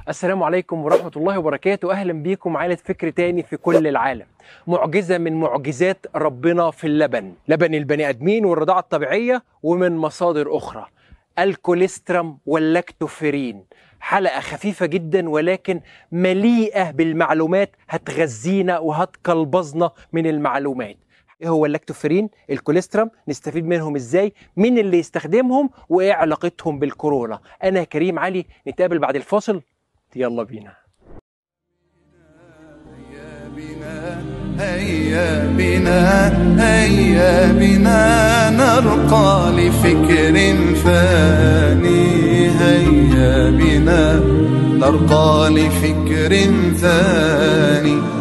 السلام عليكم ورحمة الله وبركاته أهلا بيكم عائلة فكر تاني في كل العالم معجزة من معجزات ربنا في اللبن لبن البني آدمين والرضاعة الطبيعية ومن مصادر أخرى الكوليسترم واللاكتوفيرين حلقة خفيفة جدا ولكن مليئة بالمعلومات هتغذينا وهتقلبظنا من المعلومات ايه هو اللاكتوفيرين الكوليسترم نستفيد منهم ازاي مين اللي يستخدمهم وايه علاقتهم بالكورونا انا كريم علي نتقابل بعد الفاصل يلا بينا هيا بنا هيا بنا نرقى لفكر ثاني هيا بنا نرقى لفكر ثاني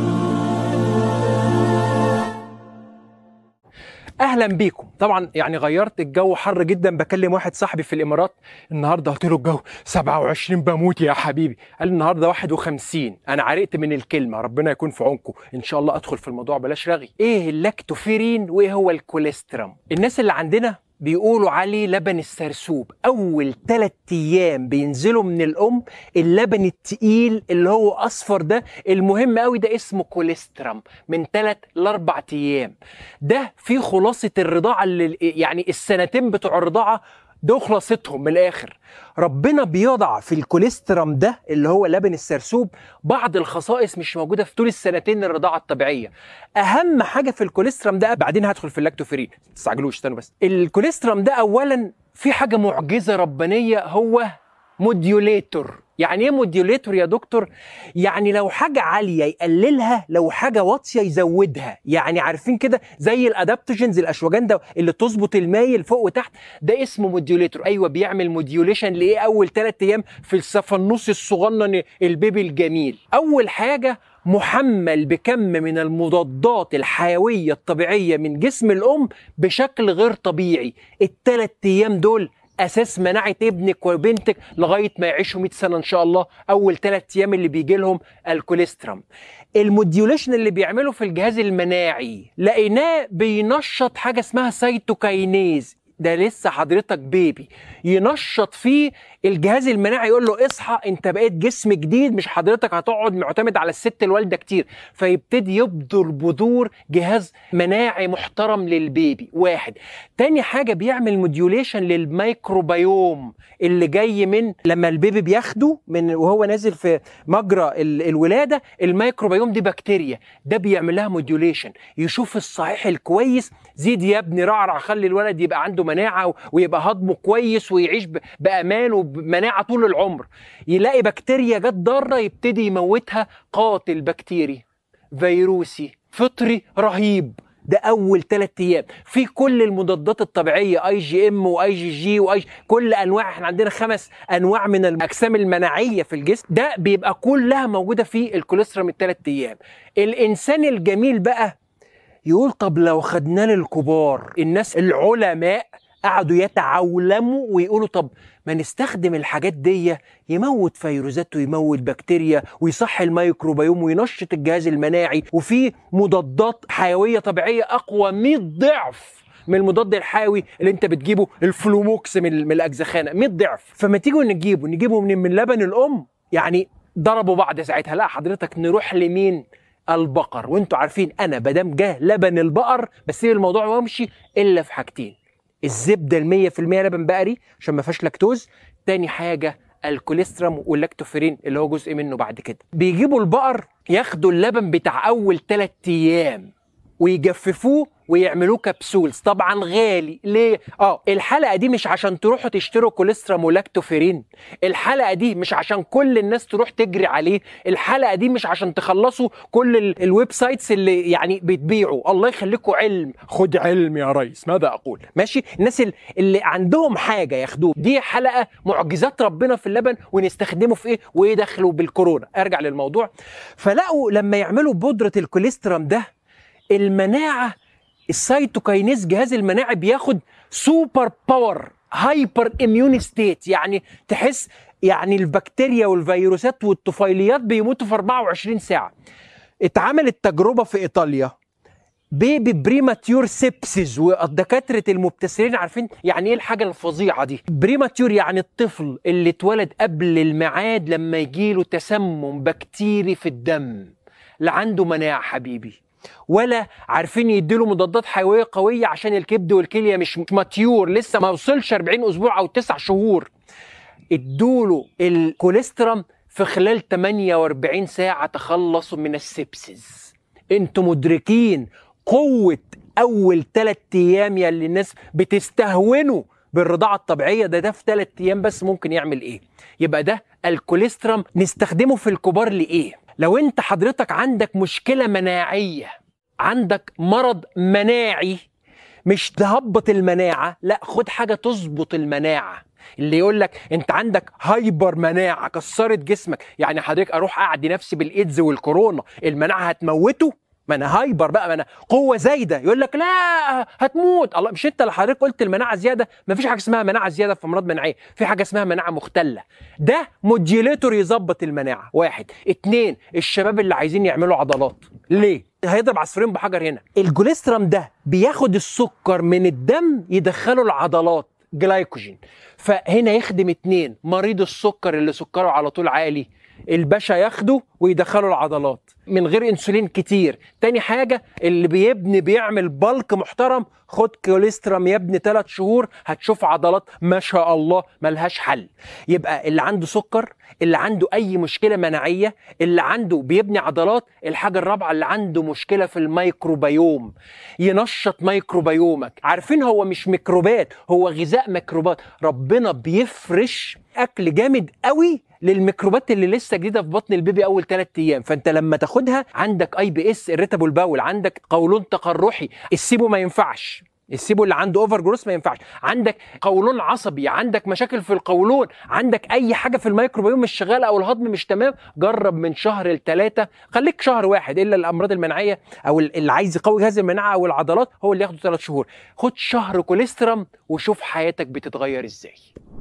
اهلا بيكم طبعا يعني غيرت الجو حر جدا بكلم واحد صاحبي في الامارات النهارده قلت له الجو 27 بموت يا حبيبي قال النهارده 51 انا عرقت من الكلمه ربنا يكون في عونكم ان شاء الله ادخل في الموضوع بلاش رغي ايه اللاكتوفيرين وايه هو الكوليسترم الناس اللي عندنا بيقولوا عليه لبن السرسوب اول ثلاث ايام بينزلوا من الام اللبن التقيل اللي هو اصفر ده المهم قوي ده اسمه كوليسترم من ثلاث لاربع ايام ده في خلاصه الرضاعه اللي يعني السنتين بتوع الرضاعه ده خلاصتهم من الاخر ربنا بيضع في الكوليسترم ده اللي هو لبن السرسوب بعض الخصائص مش موجوده في طول السنتين الرضاعه الطبيعيه اهم حاجه في الكوليسترم ده بعدين هدخل في اللاكتوفيرين ما تستعجلوش استنوا بس الكوليسترم ده اولا في حاجه معجزه ربانيه هو موديوليتور يعني ايه موديوليتور يا دكتور يعني لو حاجه عاليه يقللها لو حاجه واطيه يزودها يعني عارفين كده زي الادابتوجينز الاشواجندا اللي تظبط المايل فوق وتحت ده اسمه موديوليتور ايوه بيعمل موديوليشن لايه اول ثلاث ايام في السفنوس الصغنن البيبي الجميل اول حاجه محمل بكم من المضادات الحيويه الطبيعيه من جسم الام بشكل غير طبيعي الثلاث ايام دول اساس مناعه ابنك وبنتك لغايه ما يعيشوا 100 سنه ان شاء الله اول ثلاث ايام اللي بيجي لهم الكوليسترم الموديوليشن اللي بيعمله في الجهاز المناعي لقيناه بينشط حاجه اسمها سيتوكاينيز ده لسه حضرتك بيبي ينشط فيه الجهاز المناعي يقول له اصحى انت بقيت جسم جديد مش حضرتك هتقعد معتمد على الست الوالده كتير فيبتدي يبذر بذور جهاز مناعي محترم للبيبي واحد تاني حاجه بيعمل موديوليشن للميكروبيوم اللي جاي من لما البيبي بياخده من وهو نازل في مجرى الولاده الميكروبيوم دي بكتيريا ده بيعمل لها موديوليشن يشوف الصحيح الكويس زيد يا ابني رعرع خلي الولد يبقى عنده مناعه ويبقى هضمه كويس ويعيش بامان وبمناعه طول العمر يلاقي بكتيريا جت ضاره يبتدي يموتها قاتل بكتيري فيروسي فطري رهيب ده اول ثلاث ايام في كل المضادات الطبيعيه اي جي ام واي جي جي واي كل انواع احنا عندنا خمس انواع من الاجسام المناعيه في الجسم ده بيبقى كلها موجوده في الكوليسترول الثلاث ايام الانسان الجميل بقى يقول طب لو خدناه للكبار الناس العلماء قعدوا يتعولموا ويقولوا طب ما نستخدم الحاجات دي يموت فيروسات ويموت بكتيريا ويصحي الميكروبيوم وينشط الجهاز المناعي وفي مضادات حيويه طبيعيه اقوى 100 ضعف من المضاد الحيوي اللي انت بتجيبه الفلوموكس من, من الاجزخانه 100 ضعف فما تيجوا نجيبه نجيبه من من لبن الام يعني ضربوا بعض ساعتها لا حضرتك نروح لمين البقر وانتوا عارفين انا بدام جه لبن البقر بسيب الموضوع وامشي الا في حاجتين الزبده ال 100% لبن بقري عشان ما فيهاش لاكتوز تاني حاجه الكوليسترم واللاكتوفيرين اللي هو جزء منه بعد كده بيجيبوا البقر ياخدوا اللبن بتاع اول 3 ايام ويجففوه ويعملوه كبسولز طبعا غالي ليه اه الحلقه دي مش عشان تروحوا تشتروا كوليسترم ولاكتوفيرين الحلقه دي مش عشان كل الناس تروح تجري عليه الحلقه دي مش عشان تخلصوا كل ال- الويب سايتس اللي يعني بتبيعوا الله يخليكم علم خد علم يا ريس ماذا اقول ماشي الناس ال- اللي عندهم حاجه ياخدوه دي حلقه معجزات ربنا في اللبن ونستخدمه في ايه وايه دخله بالكورونا ارجع للموضوع فلقوا لما يعملوا بودره الكوليسترم ده المناعه السيتوكاينيز جهاز المناعي بياخد سوبر باور هايبر اميون ستيت يعني تحس يعني البكتيريا والفيروسات والطفيليات بيموتوا في 24 ساعه اتعملت تجربه في ايطاليا بيبي بريماتيور سيبسز والدكاتره المبتسرين عارفين يعني ايه الحاجه الفظيعه دي بريماتيور يعني الطفل اللي اتولد قبل الميعاد لما يجيله تسمم بكتيري في الدم لا عنده مناعه حبيبي ولا عارفين يديله مضادات حيويه قويه عشان الكبد والكليه مش ماتيور لسه ما وصلش 40 اسبوع او 9 شهور ادوله الكوليسترم في خلال 48 ساعه تخلصوا من السبسز انتوا مدركين قوه اول ثلاث ايام يا اللي الناس بتستهونوا بالرضاعه الطبيعيه ده ده في ثلاث ايام بس ممكن يعمل ايه يبقى ده الكوليسترم نستخدمه في الكبار لايه لو انت حضرتك عندك مشكله مناعيه عندك مرض مناعي مش تهبط المناعه لا خد حاجه تظبط المناعه اللي يقول لك انت عندك هايبر مناعه كسرت جسمك يعني حضرتك اروح اعدي نفسي بالايدز والكورونا المناعه هتموته ما انا هايبر بقى ما انا قوه زايده يقول لك لا هتموت الله مش انت اللي حضرتك قلت المناعه زياده ما فيش حاجه اسمها مناعه زياده في امراض مناعيه في حاجه اسمها مناعه مختله ده موديوليتور يظبط المناعه واحد اتنين الشباب اللي عايزين يعملوا عضلات ليه هيضرب عصفورين بحجر هنا الجوليسترام ده بياخد السكر من الدم يدخله العضلات جلايكوجين فهنا يخدم اتنين مريض السكر اللي سكره على طول عالي الباشا ياخده ويدخله العضلات من غير انسولين كتير تاني حاجة اللي بيبني بيعمل بلك محترم خد كوليسترام يا ابني ثلاث شهور هتشوف عضلات ما شاء الله ملهاش حل يبقى اللي عنده سكر اللي عنده اي مشكلة مناعية اللي عنده بيبني عضلات الحاجة الرابعة اللي عنده مشكلة في الميكروبيوم ينشط ميكروبيومك عارفين هو مش ميكروبات هو غذاء ميكروبات ربنا بيفرش اكل جامد قوي للميكروبات اللي لسه جديده في بطن البيبي اول ثلاث ايام فانت لما تاخدها عندك اي بي اس الريتابل باول عندك قولون تقرحي السيبو ما ينفعش السيبو اللي عنده اوفر جروس ما ينفعش عندك قولون عصبي عندك مشاكل في القولون عندك اي حاجه في الميكروبيوم مش شغاله او الهضم مش تمام جرب من شهر لثلاثه خليك شهر واحد الا الامراض المناعيه او اللي عايز يقوي جهاز المناعه او العضلات هو اللي ياخده ثلاث شهور خد شهر كوليسترم وشوف حياتك بتتغير ازاي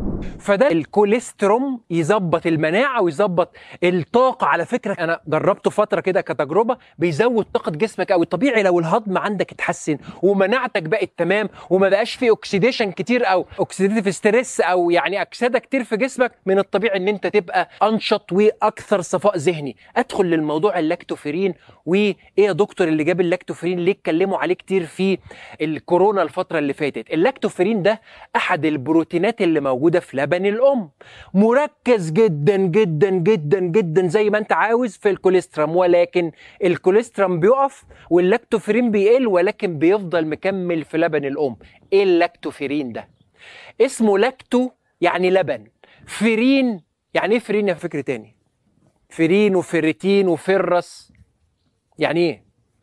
فده الكوليستروم يظبط المناعه ويظبط الطاقه على فكره انا جربته فتره كده كتجربه بيزود طاقه جسمك قوي طبيعي لو الهضم عندك اتحسن ومناعتك بقت تمام وما بقاش في اوكسيديشن كتير او اوكسيديتيف ستريس او يعني اكسده كتير في جسمك من الطبيعي ان انت تبقى انشط واكثر صفاء ذهني ادخل للموضوع اللاكتوفيرين وايه يا دكتور اللي جاب اللاكتوفيرين ليه اتكلموا عليه كتير في الكورونا الفتره اللي فاتت اللاكتوفيرين ده احد البروتينات اللي موجوده في لبن الام مركز جدا جدا جدا جدا زي ما انت عاوز في الكوليسترم ولكن الكوليسترم بيقف واللاكتوفيرين بيقل ولكن بيفضل مكمل في لبن الام ايه اللاكتوفيرين ده اسمه لاكتو يعني لبن فيرين يعني ايه فيرين يا فكر تاني فيرين وفيريتين وفرس يعني ايه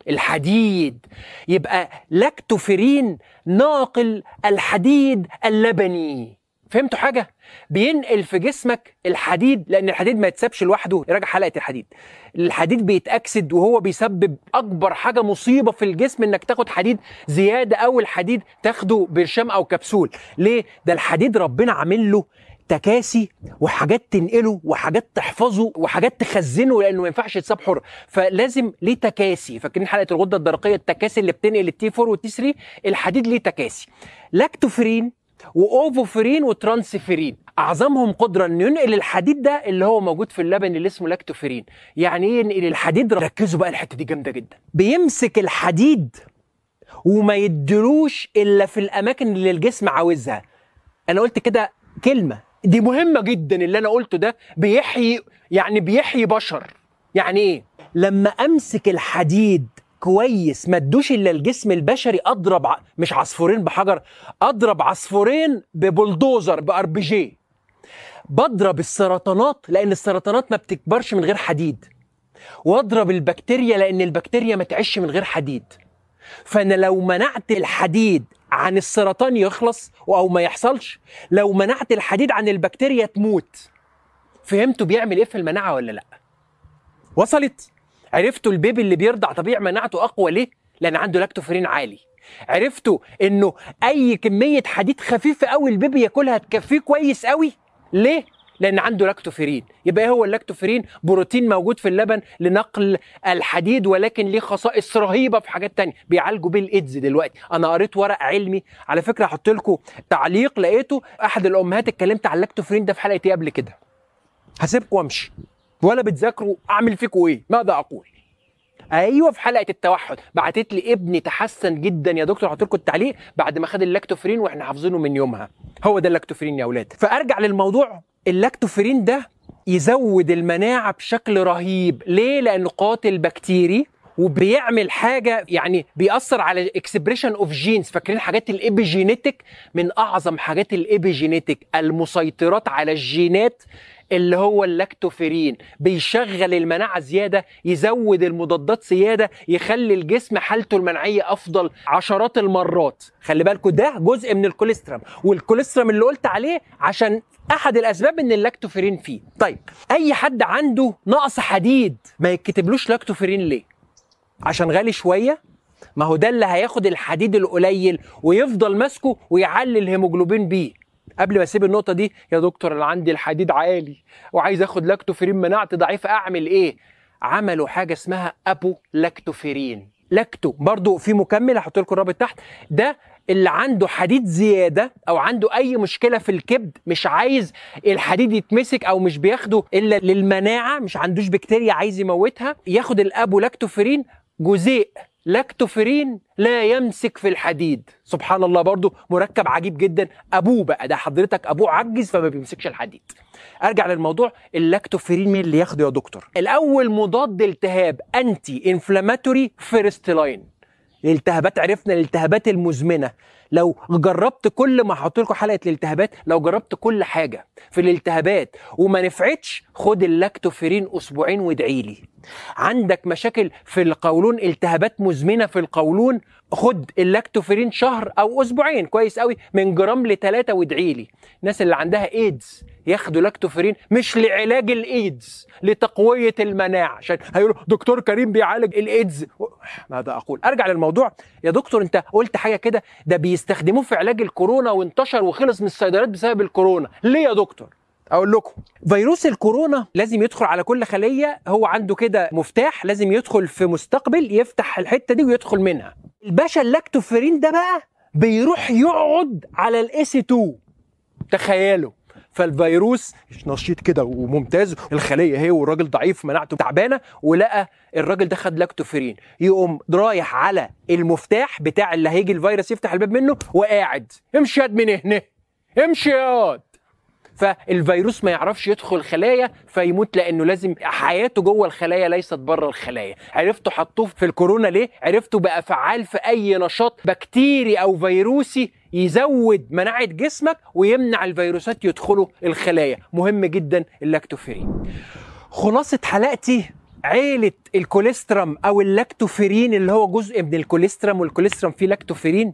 الحديد يبقى لاكتوفيرين ناقل الحديد اللبني فهمتوا حاجه بينقل في جسمك الحديد لان الحديد ما يتسابش لوحده راجع حلقه الحديد الحديد بيتاكسد وهو بيسبب اكبر حاجه مصيبه في الجسم انك تاخد حديد زياده او الحديد تاخده برشام او كبسول ليه ده الحديد ربنا عامل له تكاسي وحاجات تنقله وحاجات تحفظه وحاجات تخزنه لانه ما ينفعش يتساب حر فلازم ليه تكاسي فاكرين حلقه الغده الدرقيه التكاسي اللي بتنقل التي 4 والتي 3 الحديد ليه تكاسي لاكتوفرين واوفوفرين وترانسفيرين اعظمهم قدره انه ينقل الحديد ده اللي هو موجود في اللبن اللي اسمه لاكتوفرين يعني ايه ينقل الحديد ركزوا بقى الحته دي جامده جدا بيمسك الحديد وما يدلوش الا في الاماكن اللي الجسم عاوزها انا قلت كده كلمه دي مهمه جدا اللي انا قلته ده بيحيي يعني بيحيي بشر يعني ايه لما امسك الحديد كويس ما ادوش الا الجسم البشري اضرب ع... مش عصفورين بحجر اضرب عصفورين ببلدوزر بار بي جي بضرب السرطانات لان السرطانات ما بتكبرش من غير حديد واضرب البكتيريا لان البكتيريا ما تعيش من غير حديد فانا لو منعت الحديد عن السرطان يخلص او ما يحصلش لو منعت الحديد عن البكتيريا تموت فهمتوا بيعمل ايه في المناعه ولا لا وصلت عرفتوا البيبي اللي بيرضع طبيعي مناعته اقوى ليه لان عنده لاكتوفرين عالي عرفتوا انه اي كميه حديد خفيفه قوي البيبي ياكلها تكفيه كويس قوي ليه لان عنده لاكتوفيرين يبقى ايه هو اللاكتوفيرين بروتين موجود في اللبن لنقل الحديد ولكن ليه خصائص رهيبه في حاجات تانية بيعالجوا بيه الايدز دلوقتي انا قريت ورق علمي على فكره هحط لكم تعليق لقيته احد الامهات اتكلمت على اللاكتوفيرين ده في حلقه ايه قبل كده هسيبكم وامشي ولا بتذاكروا اعمل فيكم ايه ماذا اقول ايوه في حلقه التوحد بعتت لي ابني تحسن جدا يا دكتور هحط لكم التعليق بعد ما خد اللاكتوفرين واحنا حافظينه من يومها هو ده اللاكتوفرين يا اولاد فارجع للموضوع اللاكتوفرين ده يزود المناعه بشكل رهيب ليه لانه قاتل بكتيري وبيعمل حاجه يعني بيأثر على اكسبريشن اوف جينز فاكرين حاجات الابيجينيتك من اعظم حاجات الابيجينيتك المسيطرات على الجينات اللي هو اللاكتوفيرين بيشغل المناعة زيادة يزود المضادات زيادة يخلي الجسم حالته المناعية أفضل عشرات المرات خلي بالكوا ده جزء من الكوليسترم والكوليسترم اللي قلت عليه عشان أحد الأسباب إن اللاكتوفيرين فيه طيب أي حد عنده نقص حديد ما يتكتبلوش لاكتوفيرين ليه عشان غالي شوية ما هو ده اللي هياخد الحديد القليل ويفضل ماسكه ويعلي الهيموجلوبين بيه قبل ما اسيب النقطه دي يا دكتور انا عندي الحديد عالي وعايز اخد لاكتوفيرين مناعتي ضعيفه اعمل ايه عملوا حاجه اسمها ابو لاكتوفيرين لاكتو برضو في مكمل هحط لكم الرابط تحت ده اللي عنده حديد زياده او عنده اي مشكله في الكبد مش عايز الحديد يتمسك او مش بياخده الا للمناعه مش عندوش بكتيريا عايز يموتها ياخد الابو لاكتوفيرين جزيء لاكتوفيرين لا يمسك في الحديد سبحان الله برضو مركب عجيب جدا ابوه بقى ده حضرتك ابوه عجز فما بيمسكش الحديد ارجع للموضوع اللاكتوفيرين مين اللي ياخده يا دكتور الاول مضاد التهاب انتي انفلاماتوري فيرست لاين الالتهابات عرفنا الالتهابات المزمنه لو جربت كل ما هحط لكم حلقه الالتهابات لو جربت كل حاجه في الالتهابات وما نفعتش خد اللاكتوفيرين اسبوعين وادعي لي عندك مشاكل في القولون التهابات مزمنه في القولون خد اللاكتوفيرين شهر او اسبوعين كويس قوي من جرام لثلاثه وادعي لي الناس اللي عندها ايدز ياخدوا لاكتوفيرين مش لعلاج الايدز لتقويه المناعه عشان هيقولوا دكتور كريم بيعالج الايدز ماذا اقول ارجع للموضوع يا دكتور انت قلت حاجه كده ده بيستخدموه في علاج الكورونا وانتشر وخلص من الصيدليات بسبب الكورونا ليه يا دكتور اقول لكم فيروس الكورونا لازم يدخل على كل خليه هو عنده كده مفتاح لازم يدخل في مستقبل يفتح الحته دي ويدخل منها الباشا اللاكتوفيرين ده بقى بيروح يقعد على الاس 2 تخيلوا فالفيروس نشيط كده وممتاز الخليه هي والراجل ضعيف مناعته تعبانه ولقى الراجل ده خد لاكتوفيرين يقوم رايح على المفتاح بتاع اللي هيجي الفيروس يفتح الباب منه وقاعد امشي ياد من هنا امشي ياد فالفيروس ما يعرفش يدخل خلايا فيموت لانه لازم حياته جوه الخلايا ليست بره الخلايا عرفتوا حطوه في الكورونا ليه عرفتوا بقى فعال في اي نشاط بكتيري او فيروسي يزود مناعه جسمك ويمنع الفيروسات يدخلوا الخلايا مهم جدا اللاكتوفيرين خلاصه حلقتي عيلة الكوليسترم أو اللاكتوفيرين اللي هو جزء من الكوليسترم والكوليسترم فيه لاكتوفيرين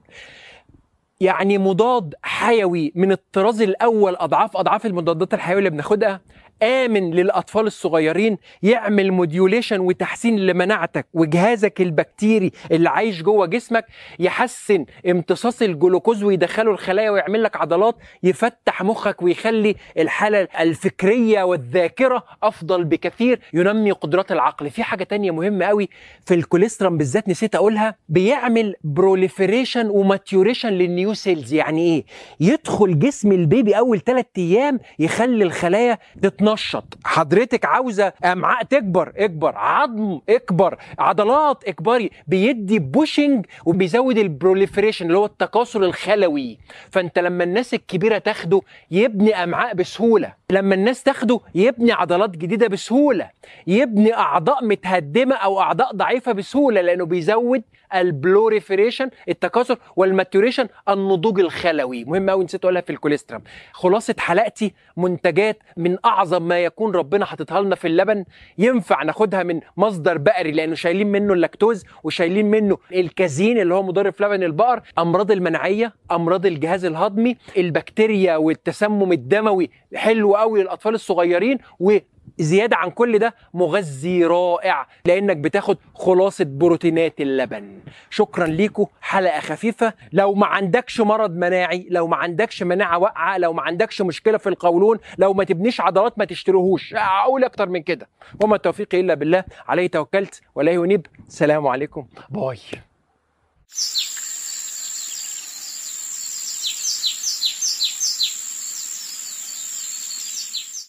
يعني مضاد حيوي من الطراز الاول اضعاف اضعاف المضادات الحيويه اللي بناخدها امن للاطفال الصغيرين يعمل موديوليشن وتحسين لمناعتك وجهازك البكتيري اللي عايش جوه جسمك يحسن امتصاص الجلوكوز ويدخله الخلايا ويعمل لك عضلات يفتح مخك ويخلي الحاله الفكريه والذاكره افضل بكثير ينمي قدرات العقل في حاجه تانية مهمه قوي في الكوليسترم بالذات نسيت اقولها بيعمل بروليفريشن وماتيوريشن للنيو سيلز يعني ايه يدخل جسم البيبي اول ثلاث ايام يخلي الخلايا تتنشط حضرتك عاوزه امعاء تكبر اكبر عظم اكبر عضلات اكبري بيدي بوشنج وبيزود البروليفريشن اللي هو التكاثر الخلوي فانت لما الناس الكبيره تاخده يبني امعاء بسهوله لما الناس تاخده يبني عضلات جديده بسهوله يبني اعضاء متهدمه او اعضاء ضعيفه بسهوله لانه بيزود البلوريفريشن التكاثر والماتوريشن النضوج الخلوي مهم قوي نسيت اقولها في الكوليسترم خلاصه حلقتي منتجات من اعظم ما يكون ربنا حاططها لنا في اللبن ينفع ناخدها من مصدر بقري لانه شايلين منه اللاكتوز وشايلين منه الكازين اللي هو مضر في لبن البقر امراض المناعيه امراض الجهاز الهضمي البكتيريا والتسمم الدموي حلو قوي للاطفال الصغيرين و زياده عن كل ده مغذي رائع لانك بتاخد خلاصه بروتينات اللبن شكرا ليكم حلقه خفيفه لو ما عندكش مرض مناعي لو ما عندكش مناعه واقعه لو ما عندكش مشكله في القولون لو ما تبنيش عضلات ما تشتريهوش اقول اكتر من كده وما التوفيق الا بالله عليه توكلت واليه انيب السلام عليكم باي